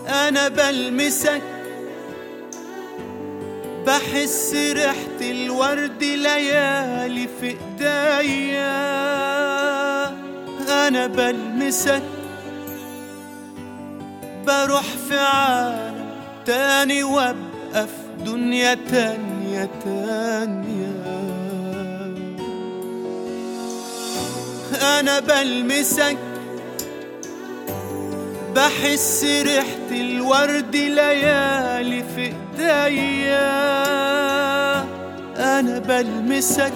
انا بلمسك بحس ريحة الورد ليالي في ايديا انا بلمسك بروح في عالم تاني وابقى في دنيا تانية تانية انا بلمسك بحس ريحة الورد ليالي في ايديا انا بلمسك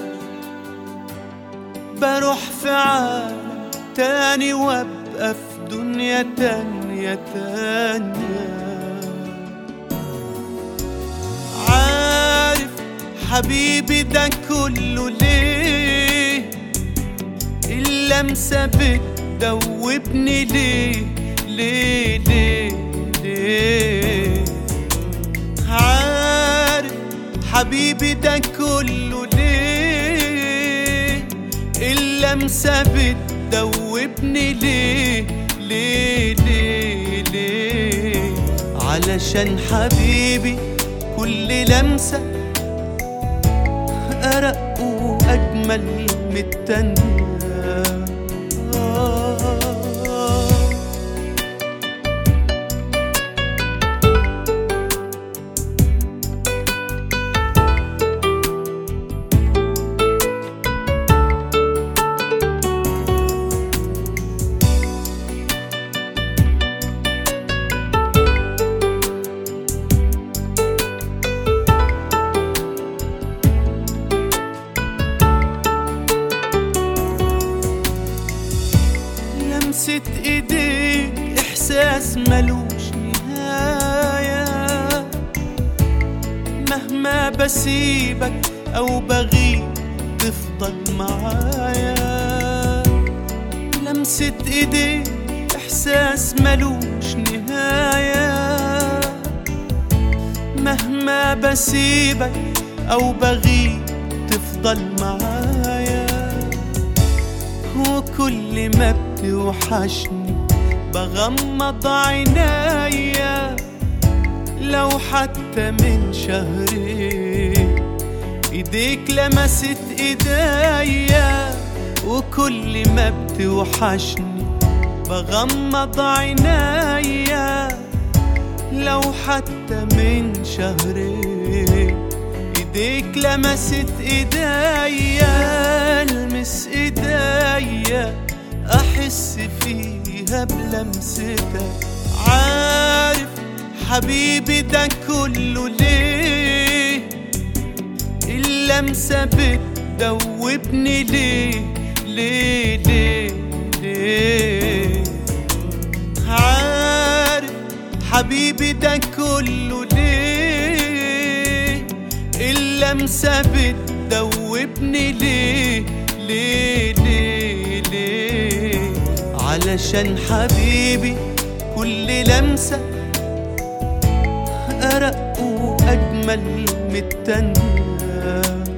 بروح في عالم تاني وابقى في دنيا تانية تانية عارف حبيبي ده كله ليه اللمسة بتدوبني ليه ليه ليه ليه عارف حبيبي ده كله ليه اللمسة بتدوبني ليه ليه ليه ليه علشان حبيبي كل لمسة أرق وأجمل من التانية آه لمسة ايديك احساس ملوش نهاية مهما بسيبك او بغيب تفضل معايا لمسة ايديك احساس ملوش نهاية مهما بسيبك او بغيب تفضل معايا وكل ما بتوحشني بغمض عينيا لو حتى من شهرين ايديك لمست ايديا وكل ما بتوحشني بغمض عينيا لو حتى من شهرين ايديك لمست ايديا المس ايديا احس فيها بلمستك عارف حبيبي ده كله ليه اللمسة بتدوبني ليه ليه ليه ليه عارف حبيبي ده كله ليه اللمسة بتدوبني ليه ليه ليه ليه علشان حبيبي كل لمسة أرق وأجمل من التانية